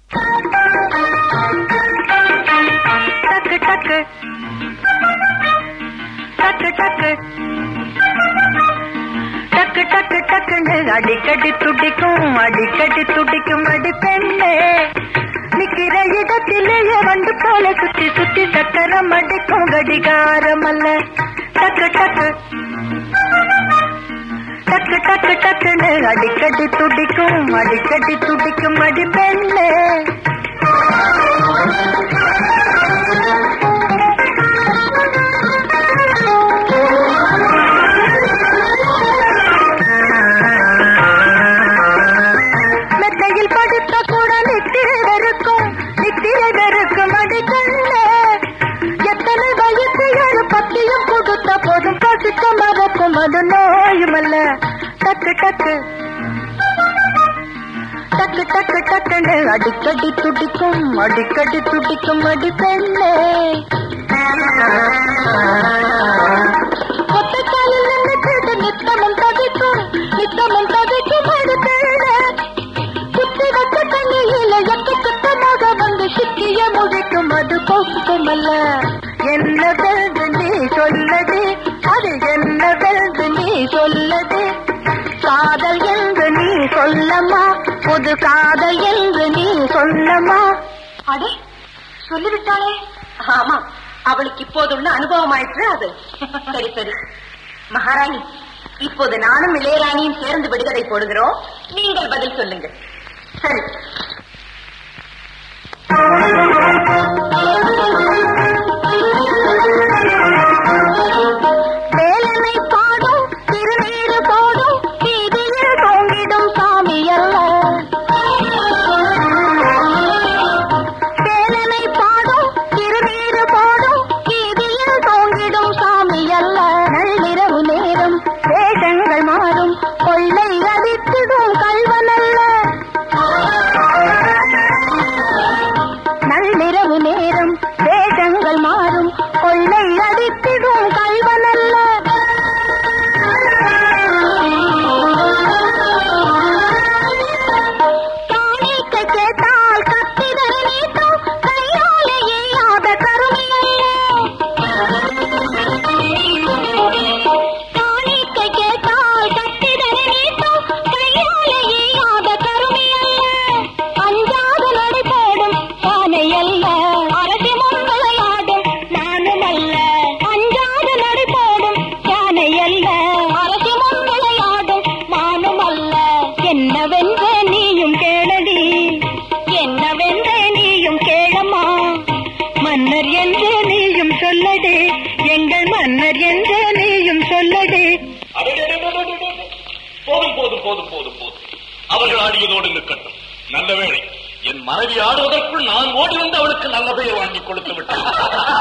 டக்கு டக்கு டக்கு டக்கு டக்கு டக்கு டக்குன்னு அடிக்கடி துடிக்கும் அடிக்கடி துடிக்கும் அடி பெண்ணே நிக்கிற இடத்திலேயே வந்து போல சுத்தி சுத்தி சக்கரம் அடிக்கும் கடிகாரம் அல்ல டக்கு டக்கு டக்கு டக்கு டக்குன்னு அடிக்கடி துடிக்கும் அடிக்கடி துடிக்கும் அடி பெண்ணே மெத்தையில் படுத்த கூட நித்திரை வெறுக்கும் நித்திரை வெறுக்கும் அடிக்கண்ணே எத்தனை வயசு ஏழு பத்தியும் கொடுத்த போதும் பசிக்க மறக்கும் அது நோயுமல்ல டக்கு டக்கு டக்கு டக்கு டக்குன்னு அடிக்கடி துடிக்கும் அடிக்கடி துடிக்கும் அடி பெண்ணே ஒத்தைக்காலில் நின்றுட்டு நித்தமும் தவிக்கும் நித்தமும் தவிக்கும் அடி பெண்ணே குத்தி வச்ச கண்ணியில எக்க சுத்தமாக வந்து சிக்கிய முடிக்கும் அது போக்குமல்ல என்ன வெல்து நீ சொல்லது அது என்ன வெல்து நீ சொல்லது காதல் என்று நீ சொல்லம்மா புது காதல் என்று நீ சொல்லம்மா அடே சொல்லிவிட்டாளே ஆமா அவளுக்கு இப்போது உள்ள அனுபவம் ஆயிற்று அது சரி சரி மகாராணி இப்போது நானும் இளையராணியும் சேர்ந்து விடுகதை போடுகிறோம் நீங்கள் பதில் சொல்லுங்கள் சரி வேலனை பாடும் திருநீறு போடும் வீதியில் தோங்கிடும் சாமி அல்ல வேலனை பாடும் திருநீறு போடும் வீதியில் தோங்கிடும் சாமி அல்ல நள்ளிரவு நேரம் வேஷங்கள் மாறும் கொள்ளை அடித்திடும் கல்வனல்ல நள்ளிரவு நேரம் வேஷங்கள் மாறும் கொள்ளை அடித்திடும் கல்வனல்ல காணிக்கை கேட்டால் கத்திதற நீட்டும் கையாலே எய்யாத கருமையல்ல காணிக்கை கேட்டால் கத்திதற நீட்டும் கையாலே எய்யாத கருமையல்ல அஞ்சாத நடை போடும் யானை அல்ல அரசி முன்விளையாடும் நானும் அல்ல அஞ்சாத நடை போடும் யானை அல்ல அரசி முன்விளையாடும் நானும் அல்ல என்னவென்ற நீயும் கேளடி என்னவென்ற நீயும் கேளம்மா மன்னர் என்று நீயும் சொல்லடு எங்கள் மன்னர் என்று நீயும் சொல்லடு அடடடடடடடட. போதும் போதும் போதும் போதும் போதும் அவர்கள் ஆடியதோடு நிற்கட்டும் நல்ல வேளை என் மனைவி ஆடுவதற்குள் நான் ஓடி வந்து அவளுக்கு நல்ல பெயர் வாங்கி கொடுத்து விட்டேன்